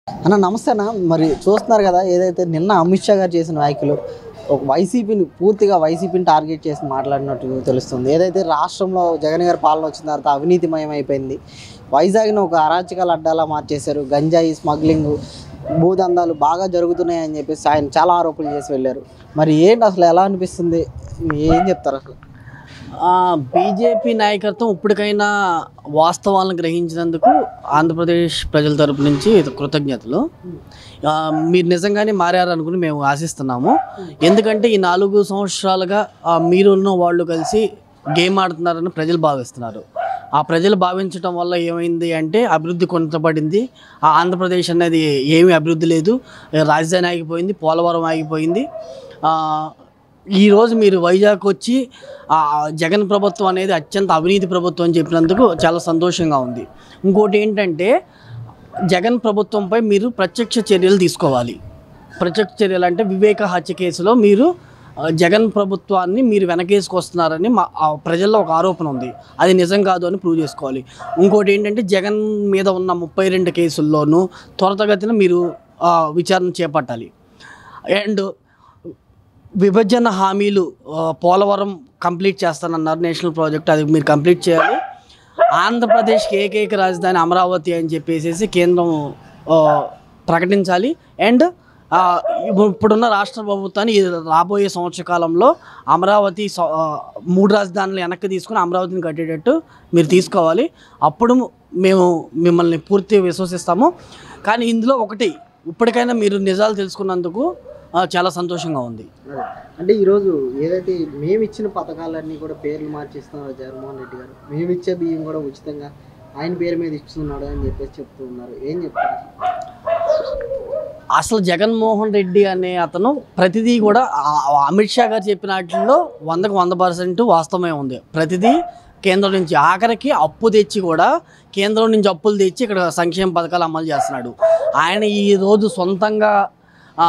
అన్న నమస్తే అన్న మరి చూస్తున్నారు కదా ఏదైతే నిన్న అమిత్ షా గారు చేసిన వ్యాఖ్యలు ఒక వైసీపీని పూర్తిగా వైసీపీని టార్గెట్ చేసి మాట్లాడినట్టు తెలుస్తుంది ఏదైతే రాష్ట్రంలో జగన్ గారి పాలన వచ్చిన తర్వాత అవినీతిమయం అయిపోయింది వైజాగ్ని ఒక అరాచకాల అడ్డాలా మార్చేశారు గంజాయి స్మగ్లింగ్ భూదందాలు బాగా జరుగుతున్నాయి అని చెప్పేసి ఆయన చాలా ఆరోపణలు చేసి వెళ్ళారు మరి ఏంటి అసలు ఎలా అనిపిస్తుంది ఏం చెప్తారు అసలు బీజేపీ నాయకత్వం ఇప్పటికైనా వాస్తవాలను గ్రహించినందుకు ఆంధ్రప్రదేశ్ ప్రజల తరపు నుంచి కృతజ్ఞతలు ఆ, మీరు నిజంగానే మారారనుకుని మేము ఆశిస్తున్నాము ఎందుకంటే ఈ నాలుగు సంవత్సరాలుగా ఆ, మీరున్న వాళ్ళు కలిసి గేమ్ ఆడుతున్నారని ప్రజలు భావిస్తున్నారు ఆ ప్రజలు భావించడం వల్ల ఏమైంది అంటే అభివృద్ధి కొంతపడింది ఆ ఆంధ్రప్రదేశ్ అనేది ఏమీ అభివృద్ధి లేదు రాజధాని ఆగిపోయింది పోలవరం ఆగిపోయింది ఆ, ఈరోజు మీరు వైజాగ్ వచ్చి ఆ, జగన్ ప్రభుత్వం అనేది అత్యంత అవినీతి ప్రభుత్వం అని చెప్పినందుకు చాలా సంతోషంగా ఉంది ఇంకోటి ఏంటంటే జగన్ ప్రభుత్వంపై మీరు ప్రత్యక్ష చర్యలు తీసుకోవాలి ప్రత్యక్ష చర్యలు అంటే వివేక హత్య కేసులో మీరు ఆ, జగన్ ప్రభుత్వాన్ని మీరు వెనకేసుకొస్తున్నారని మా ఆ ప్రజల్లో ఒక ఆరోపణ ఉంది అది నిజం కాదు అని ప్రూవ్ చేసుకోవాలి ఇంకోటి ఏంటంటే జగన్ మీద ఉన్న ముప్పై రెండు కేసుల్లోనూ త్వరితగతిన మీరు ఆ, విచారణ చేపట్టాలి అండ్ విభజన హామీలు ఆ, పోలవరం కంప్లీట్ చేస్తానన్నారు నేషనల్ ప్రాజెక్ట్ అది మీరు కంప్లీట్ చేయాలి ఆంధ్రప్రదేశ్కి ఏకైక రాజధాని అమరావతి అని చెప్పేసి కేంద్రం ఆ, ప్రకటించాలి అండ్ ఆ, ఇప్పుడున్న రాష్ట్ర ప్రభుత్వాన్ని ఈ రాబోయే సంవత్సర కాలంలో అమరావతి స- ఆ, మూడు రాజధానులు వెనక్కి తీసుకుని అమరావతిని కట్టేటట్టు మీరు తీసుకోవాలి అప్పుడు మేము మిమ్మల్ని పూర్తిగా విశ్వసిస్తాము కానీ ఇందులో ఒకటి ఇప్పటికైనా మీరు నిజాలు తెలుసుకున్నందుకు ఆ, చాలా సంతోషంగా ఉంది అదే. అంటే ఈరోజు ఏదైతే మేము ఇచ్చిన పథకాలన్నీ కూడా పేర్లు మార్చిస్తున్నారు జగన్మోహన్ రెడ్డి గారు మేము ఇచ్చే బియ్యం కూడా ఉచితంగా ఆయన పేరు మీద ఇస్తున్నాడు అని చెప్పేసి చెప్తూ ఉన్నారు ఏం చెప్తారు అసలు జగన్మోహన్ రెడ్డి అనే అతను ప్రతిదీ కూడా ఆ- ఆ అమిత్ షా గారు చెప్పిన వాటిల్లో వందకు వంద పర్సెంట్ వాస్తవమే ఉంది ప్రతిదీ కేంద్రం నుంచి ఆఖరికి అప్పు తెచ్చి కూడా కేంద్రం నుంచి అప్పులు తెచ్చి ఇక్కడ సంక్షేమ పథకాలు అమలు చేస్తున్నాడు ఆయన ఈ రోజు సొంతంగా ఆ,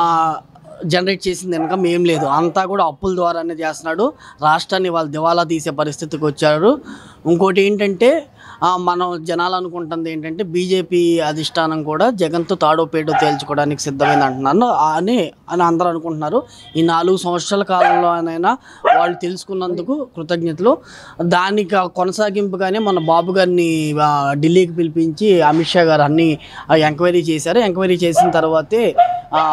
జనరేట్ చేసింది ఇన్కమ్ ఏం లేదు అంతా కూడా అప్పుల ద్వారానే చేస్తున్నాడు రాష్ట్రాన్ని వాళ్ళు దివాలా తీసే పరిస్థితికి వచ్చారు ఇంకోటి ఏంటంటే ఆ, మనం జనాలు అనుకుంటుంది ఏంటంటే బీజేపీ అధిష్టానం కూడా జగన్తో తాడో పేడో తేల్చుకోవడానికి సిద్ధమైంది అంటున్నారు అని అని అందరూ అనుకుంటున్నారు ఈ నాలుగు సంవత్సరాల కాలంలోనైనా వాళ్ళు తెలుసుకున్నందుకు కృతజ్ఞతలు దానికి ఆ కొనసాగింపుగానే మన బాబు గారిని ఆ, ఢిల్లీకి పిలిపించి అమిత్ షా గారు అన్ని ఆ, ఎంక్వైరీ చేశారు ఎంక్వైరీ చేసిన తర్వాతే ఆ,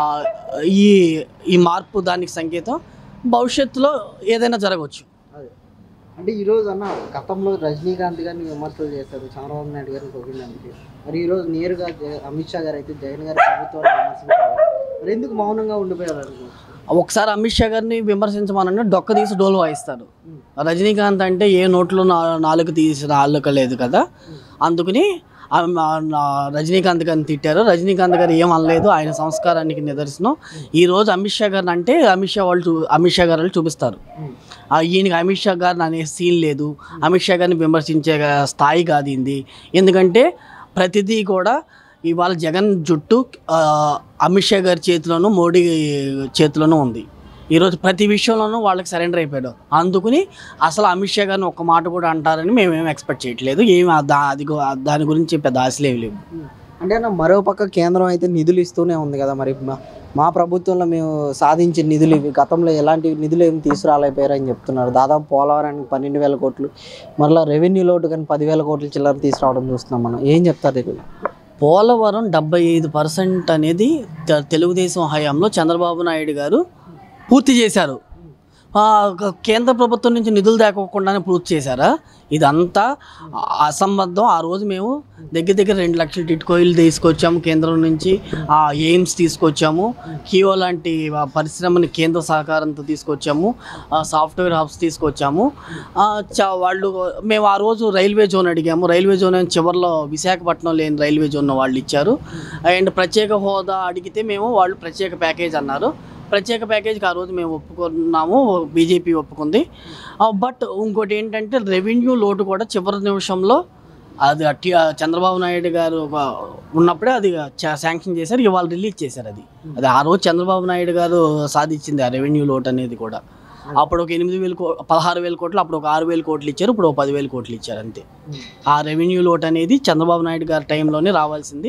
ఈ ఈ మార్పు దానికి సంకేతం భవిష్యత్తులో ఏదైనా జరగవచ్చు అదే అంటే ఈరోజు అన్న గతంలో రజనీకాంత్ గారిని విమర్శలు చేశారు చంద్రబాబు నాయుడు గారిని పొగిడినందుకు మరి ఈరోజు నేరుగా జగ- అమిత్ షా గారు అయితే జగన్ గారి ప్రభుత్వాన్ని విమర్శించారు మరి ఎందుకు మౌనంగా ఉండిపోయారు అనుకోవచ్చు ఒకసారి అమిత్ షా గారిని విమర్శించమనంటే డొక్క తీసి డోలు వాయిస్తారు రజనీకాంత్ అంటే ఏ నోట్లో నా- నాలుగు తీసి నాలుక లేదు కదా అందుకని ఆ- ఆ- ఆ రజనీకాంత్ గారిని తిట్టారు రజనీకాంత్ గారు ఏం అనలేదు ఆయన సంస్కారానికి నిదర్శనం ఈ రోజు అమిత్ షా గారిని అంటే అమిత్ షా వాళ్ళు చూ- అమిత్ షా గారు వాళ్ళు చూపిస్తారు ఆ ఈయనకి అమిత్ షా గారిని అనే సీన్ లేదు అమిత్ షా గారిని విమర్శించే స్థాయి కాదు ఇది ఎందుకంటే ప్రతిదీ కూడా ఇవాళ జగన్ జుట్టు ఆ, అమిత్ షా గారి చేతిలోనూ మోడీ చేతిలోనూ ఉంది ఈరోజు ప్రతి విషయంలోనూ వాళ్ళకి సరెండర్ అయిపోయాడు అందుకని అసలు అమిత్ షా గారిని ఒక్క మాట కూడా అంటారని మేమేం ఎక్స్పెక్ట్ చేయట్లేదు ఏమి ఆ దా- అది గు- దాని గురించి పెద్ద ఆశలు ఏమి లేవు అంటే అన్న మరో పక్క కేంద్రం అయితే నిధులు ఇస్తూనే ఉంది కదా మరి మా- మా ప్రభుత్వంలో మేము సాధించిన నిధులు ఇవి గతంలో ఎలాంటి నిధులు ఏమి తీసుకురాలేకపోయారని చెప్తున్నారు దాదాపు పోలవరానికి పన్నెండు వేల కోట్లు మరలా రెవెన్యూ లోటు కానీ పదివేల కోట్ల చిల్లర తీసుకురావడం చూస్తున్నాం మనం ఏం చెప్తారు దీనికి పోలవరం డెబ్బై ఐదు పర్సెంట్ అనేది త- తెలుగుదేశం హయాంలో చంద్రబాబు నాయుడు గారు పూర్తి చేశారు ఆ, క- కేంద్ర ప్రభుత్వం నుంచి నిధులు దాకోకుండానే పూర్తి చేశారా ఇదంతా అ- అసంబద్ధం ఆ రోజు మేము దగ్గర దగ్గర రెండు లక్షల టిట్కోయిలు తీసుకొచ్చాము కేంద్రం నుంచి ఆ ఎయిమ్స్ తీసుకొచ్చాము కియో లాంటి ఆ, పరిశ్రమని కేంద్ర సహకారంతో తీసుకొచ్చాము ఆ, సాఫ్ట్వేర్ హబ్స్ తీసుకొచ్చాము ఆ, చ- వాళ్ళు మేము ఆ రోజు రైల్వే జోన్ అడిగాము రైల్వే జోన్ అని చివరిలో విశాఖపట్నం లేని రైల్వే జోన్ వాళ్ళు ఇచ్చారు అండ్ ప్రత్యేక హోదా అడిగితే మేము వాళ్ళు ప్రత్యేక ప్యాకేజ్ అన్నారు ప్రత్యేక ప్యాకేజ్కి ఆ రోజు మేము ఒప్పుకున్నాము బీజేపీ ఒప్పుకుంది బట్ ఇంకోటి ఏంటంటే రెవెన్యూ లోటు కూడా చివరి నిమిషంలో అది అట్టి ఆ చంద్రబాబు నాయుడు గారు ఒక ఉన్నప్పుడే అది చా- శాంక్షన్ చేశారు ఇవాళ రిలీజ్ చేశారు అది అది ఆ రోజు చంద్రబాబు నాయుడు గారు సాధించింది ఆ రెవెన్యూ లోటు అనేది కూడా అప్పుడు ఒక ఎనిమిది వేలు కో పదహారు వేల కోట్లు అప్పుడు ఒక ఆరు వేల కోట్లు ఇచ్చారు ఇప్పుడు ఒక పదివేల కోట్లు ఇచ్చారు అంతే ఆ రెవెన్యూ లోట్ అనేది చంద్రబాబు నాయుడు గారి టైంలోనే రావాల్సింది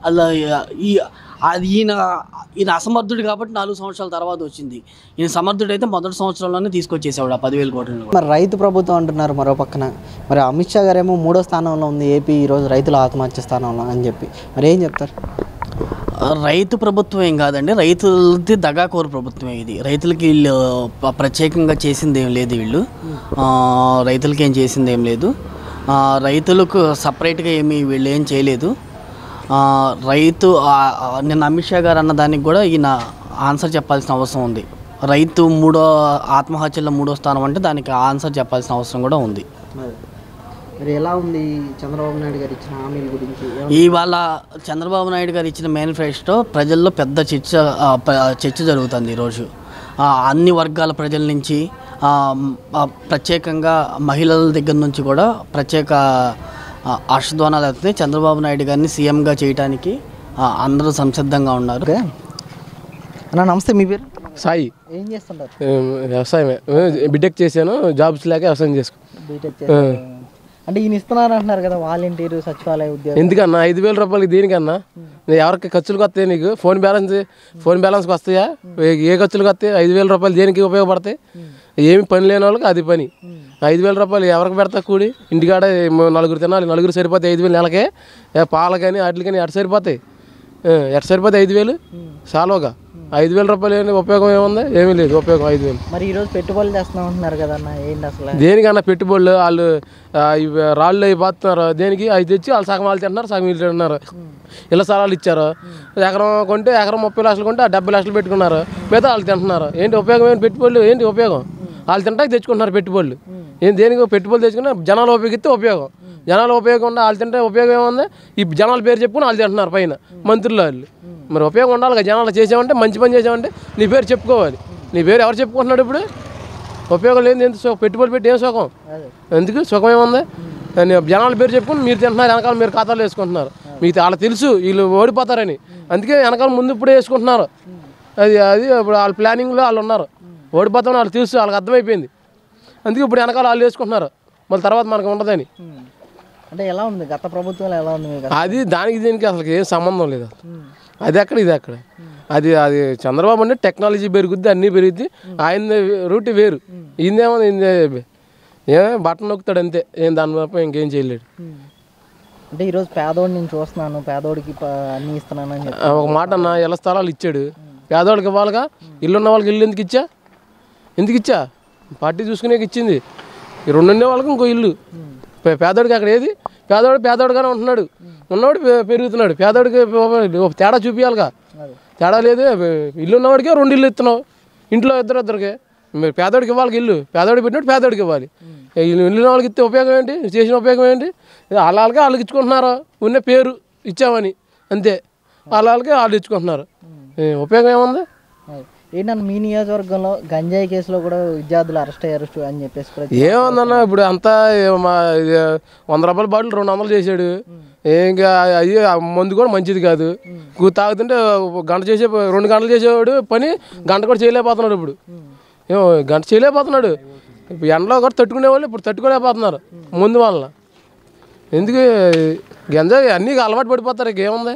అలా ఈ అది ఈయన ఈయన అసమర్థుడు కాబట్టి నాలుగు సంవత్సరాల తర్వాత వచ్చింది ఈయన సమర్థుడు అయితే మొదటి సంవత్సరంలోనే తీసుకొచ్చేసాడు ఆ పదివేల కోట్లను కూడా. మరి రైతు ప్రభుత్వం అంటున్నారు మరో పక్కన మరి అమిత్ షా గారేమో మూడో స్థానంలో ఉంది ఏపీ ఈరోజు రైతుల ఆత్మహత్య స్థానంలో అని చెప్పి మరి ఏం చెప్తారు ఆ, రైతు ప్రభుత్వం ఏం కాదండి రైతులది దగాకోరు ప్రభుత్వమే ఇది రైతులకి వీళ్ళు ప- ప్రత్యేకంగా చేసింది ఏం లేదు వీళ్ళు ఆ, రైతులకి ఏం చేసింది ఏం లేదు ఆ, రైతులకు సపరేట్గా ఏమి వీళ్ళు ఏం చేయలేదు ఆ, రైతు ఆ, ఆ, నిన్న అమిత్ షా గారు అన్న దానికి కూడా ఈయన ఆన్సర్ చెప్పాల్సిన అవసరం ఉంది రైతు మూడో ఆత్మహత్యలో మూడో స్థానం అంటే దానికి ఆన్సర్ చెప్పాల్సిన అవసరం కూడా ఉంది మరి మరి ఎలా ఉంది చంద్రబాబు నాయుడు గారు ఇచ్చిన హామీల గురించి ఇవాళ చంద్రబాబు నాయుడు గారు ఇచ్చిన మేనిఫెస్టో ప్రజల్లో పెద్ద చర్చ ఆ, ప్ర- చర్చ జరుగుతుంది ఈరోజు ఆ, అన్ని వర్గాల ప్రజల నుంచి ఆ, మ్, ఆ, ప్రత్యేకంగా మహిళల దగ్గర నుంచి కూడా ప్రత్యేక ఆ, హర్షధ్వానాలు అవుతున్నాయి చంద్రబాబు నాయుడు గారిని సీఎంగా చేయడానికి ఆ, అందరూ సంసిద్ధంగా ఉన్నారు ఓకే అన్న నమస్తే మీ పేరు సాయి ఏం చేస్తుంటారు ఏం, వ్యవసాయమే ఏ, బిటెక్ చేశాను జాబ్స్ లేక వ్యవసాయం చేసుకో బీటెక్ చేస్తారు అంటే ఈయన ఇస్తున్నారు అంటున్నారు కదా వాలంటీర్ సచివాలయ ఉద్యోగం ఎందుకన్నా ఐదు వేల రూపాయలకి దేనికన్నా నీ ఎవరికి ఖర్చులకు వస్తాయి నీకు ఫోన్ బ్యాలెన్స్ ఫోన్ బ్యాలెన్స్కి వస్తాయా ఏ- ఏ ఖర్చులకు వస్తాయి ఐదు వేల రూపాయలు దేనికి ఉపయోగపడతాయి ఏమి పని లేని వాళ్ళకి అది పని ఐదు వేల రూపాయలు ఎవరికి పెడతా కూడి ఇంటికాడ ఏమో నలుగురు తినాలి నలుగురు సరిపోతాయి ఐదు వేలు నెలకే ఏ పాల కానీ వాటికి కానీ ఎట్ట సరిపోతాయి ఏ, ఎట్ట సరిపోతాయి ఐదు వేలు చాలుగా ఐదు వేల రూపాయలు ఏంటి ఉపయోగం ఏముంది ఏమీ లేదు ఉపయోగం ఐదు వేలు మరి ఈరోజు పెట్టుబడులు చేస్తున్నాం అంటున్నారు కదా అన్న ఏంటి అసలు దేనికన్నా పెట్టుబడులు వాళ్ళు ఆ, ఇవి రాళ్ళు అవి పోతున్నారు దేనికి అవి తెచ్చి వాళ్ళు సగం వాళ్ళు తింటున్నారు సగం వీళ్ళు తింటున్నారు ఇళ్ళ స్థలాలు ఇచ్చారు ఎకరం కొంటే ఎకరం ముప్పై లక్షలు కొంటే ఆ డెబ్బై లక్షలు పెట్టుకున్నారు మిగతా వాళ్ళు తింటున్నారు ఏంటి ఉపయోగం ఏంటి పెట్టుబడులు ఏంటి ఉపయోగం వాళ్ళు తింటాకి తెచ్చుకుంటున్నారు పెట్టుబడులు ఏం దేనికి పెట్టుబడులు తెచ్చుకున్నా జనాలు ఉపయోగిస్తే ఉపయోగం జనాలు ఉపయోగం ఉండే వాళ్ళు తింటే ఉపయోగం ఏముంది ఈ జనాల పేరు చెప్పుకుని వాళ్ళు తింటున్నారు పైన మంత్రులు వాళ్ళు మరి ఉపయోగం ఉండాలి కదా జనాలు చేసామంటే మంచి పని చేసామంటే నీ పేరు చెప్పుకోవాలి నీ పేరు ఎవరు చెప్పుకుంటున్నాడు ఇప్పుడు ఉపయోగం లేని ఎంత సుఖం పెట్టుబడి పెట్టి ఏం సుఖం అదే ఎందుకు సుఖం ఏముంది అని జనాల పేరు చెప్పుకుని మీరు తింటున్నారు వెనకాల మీరు ఖాతాలు వేసుకుంటున్నారు మీకు వాళ్ళకి తెలుసు వీళ్ళు ఓడిపోతారని అందుకే వెనకాల ముందు ఇప్పుడే వేసుకుంటున్నారు అది అది ఇప్పుడు వాళ్ళ ప్లానింగ్లో వాళ్ళు ఉన్నారు ఓడిపోతామని వాళ్ళు తెలుసు వాళ్ళకి అర్థమైపోయింది అందుకే ఇప్పుడు వెనకాల వాళ్ళు వేసుకుంటున్నారు మళ్ళీ తర్వాత మనకు ఉండదని ఉమ్. అంటే ఎలా ఉంది గత ప్రభుత్వంలో ఎలా ఉంది మీకు అది దానికి దీనికి అసలు ఏం సంబంధం లేదు అది ఎక్కడ ఇది అక్కడ అది అది చంద్రబాబు అంటే టెక్నాలజీ పెరుగుద్ది అన్నీ పెరుగుద్ది ఆయన రూట్ వేరు ఈయనేమో ఏ బట్టన్ నొక్కుతాడు అంతే ఏం దాని తప్ప ఇంకేం చేయలేడు ఉమ్. అంటే ఈరోజు పేదోడిని నేను చూస్తున్నాను పేదోడికి ప- అన్ని ఇస్తున్నాను అని చెప్పి ఆ, ఒక మాట అన్న ఇళ్ళ స్థలాలు ఇచ్చాడు పేదవాళ్ళకి ఇవ్వాలిగా ఇల్లు ఉన్న వాళ్ళకి ఇల్లు ఎందుకు ఇచ్చా ఎందుకు ఇచ్చా పార్టీ చూసుకునేకి ఇచ్చింది ఈ రెండు ఉండే వాళ్ళకి ఇంకో ఇల్లు పే- పేదోడికి అక్కడ ఏది పేదోడు పేదోడుగానే ఉంటున్నాడు ఉన్నవాడు పె- పెరుగుతున్నాడు పేదోడికి ఒక తేడా చూపించాలిగా అదే తేడా లేదు ఇల్లు ఉన్నవాడికే రెండు ఇల్లు ఇస్తున్నావు ఇంట్లో ఇద్దరు ఇద్దరికి మీరు పేదోడికి ఇవ్వాలి ఇల్లు పేదోడికి పెట్టినట్టు పేదోడికి ఇవ్వాలి ఇల్లు ఇల్లు ఉన్న వాళ్ళకి ఇస్తే ఉపయోగం ఏంటి చేసిన ఉపయోగం ఏంటి వాళ్ళ వాళ్ళకే వాళ్ళకి ఇచ్చుకుంటున్నారు ఉన్న పేరు ఇచ్చామని అంతే వాళ్ళ వాళ్ళకే వాళ్ళు ఇచ్చుకుంటున్నారు ఏ, ఉపయోగం ఏముంది అదే. ఏంటన్న మీ నియోజకవర్గంలో గంజాయి కేసులో కూడా విద్యార్థులు అరెస్ట్ అయ్యారు స్టు- అని చెప్పేసి కూడా ఏముందన్న ఇప్పుడు అంతా ఏ- మా ఇది వంద రూపాయల బాటిల్ రెండు వందలు చేశాడు ఇంకా అది ఆ మందు కూడా మంచిది కాదు కూ- తాగుతుంటే ఒక గంట చేసే రెండు గంటలు చేసేవాడు పని గంట కూడా చేయలేకపోతున్నాడు ఇప్పుడు ఏమో గంట చేయలేకపోతున్నాడు ఇప్పుడు ఎండలో కూడా తట్టుకునేవాళ్ళు ఇప్పుడు తట్టుకోలేకపోతున్నారు ముందు వల్ల ఎందుకు గంజాయి అన్నీ అలవాటు పడిపోతారు ఇంకేముంది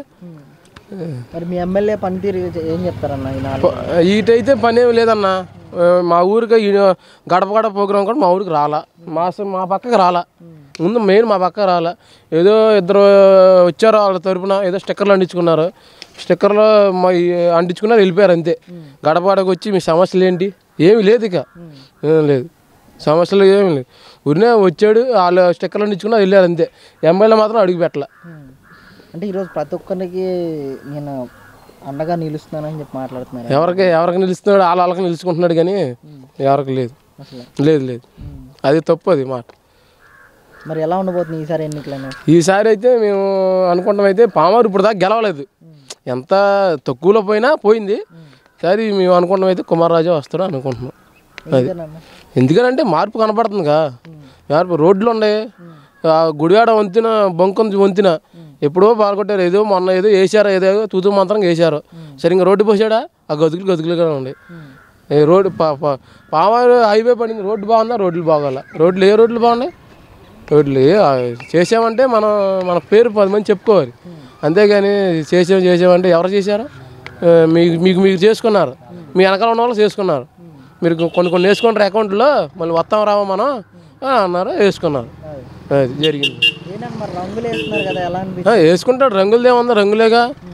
మరి మీ ఎమ్మెల్యే పనితీరు ఏం చెప్తారన్న ఈ నాలుగు ఈటైతే పని ఏమి లేదన్న ఆ, మా ఊరికి ఈ గడప గడప ప్రోగ్రాం కూడా మా ఊరికి రాలా మా స- మా పక్కకి రాలా ముందు మెయిన్ మా పక్క రాలా ఏదో ఇద్దరు వచ్చారు వాళ్ళ తరపున ఏదో స్టిక్కర్లు అంటించుకున్నారు స్టిక్కర్లో మా ఈ అంటించుకున్నారు వెళ్ళిపోయారు అంతే గడప గడపకి వచ్చి మీ సమస్యలు ఏంటి ఏమి లేదు ఇక ఏం లేదు సమస్యలు ఏమి లేదు ఊరినే వచ్చాడు వాళ్ళు స్టిక్కర్లు అంటించుకున్నారు వెళ్ళారు అంతే ఎమ్మెల్యే మాత్రం అడుగు పెట్టలే ఉమ్. అంటే ఈరోజు ప్రతి ఒక్కరికి నేను అండగా నిలుస్తున్నానని చెప్పి మాట్లాడుతున్నారు ఎవరికి ఎవరికి నిలుస్తున్నాడు వాళ్ళ వాళ్ళకి నిలుచుకుంటున్నాడు కానీ ఎవరికి లేదు అసలు లేదు లేదు అది తప్పు అది మాట మరి ఎలా ఉండబోతుంది ఈసారి ఎన్నికలను ఈసారి అయితే మేము అనుకుంటాం అయితే పామారు ఇప్పుడు దాకా గెలవలేదు ఎంత తక్కువలో పోయినా పోయింది సరే మేము అనుకుంటాం అయితే కుమారరాజు వస్తాడు అనుకుంటున్నాం అది ఎందుకనన్నా? ఎందుకనంటే మార్పు కనపడుతుందిగా మార్పు రోడ్లు ఉన్నాయి ఆ గుడివాడ వంతిన బొంకొంది వంతిన ఎప్పుడో పాల్గొట్టారు ఏదో మొన్న ఏదో వేసారు ఏదో తూతూ మంత్రం వేసారు సరిగ్గా రోడ్డు పోసాడా ఆ గతుకులు గతుకులుగా ఉండే ఏ రోడ్డు పా పా- పామారు హైవే పడింది రోడ్డు బాగుందా రోడ్లు బాగోలా రోడ్లు ఏ రోడ్లు బాగున్నాయి రోడ్లు ఏ- ఆ చేసామంటే మనం మన పేరు పది మంది చెప్పుకోవాలి అంతేగాని చేసాం చేసామంటే ఎవరు చేశారు ఆ, మీకు మీకు మీరు చేసుకున్నారు మీ వెనకాల ఉన్న వాళ్ళు చేసుకున్నారు మీరు కొన్ని కొన్ని వేసుకుంటారు అకౌంట్లో మళ్ళీ వస్తాం రావా మనం ఆ, అన్నారు వేసుకున్నారు అది జరిగింది ఏంటంటే మరి రంగులు వేస్తున్నారు కదా ఎలా ఆ, వేసుకుంటాడు రంగులదే ఉంది రంగులేగా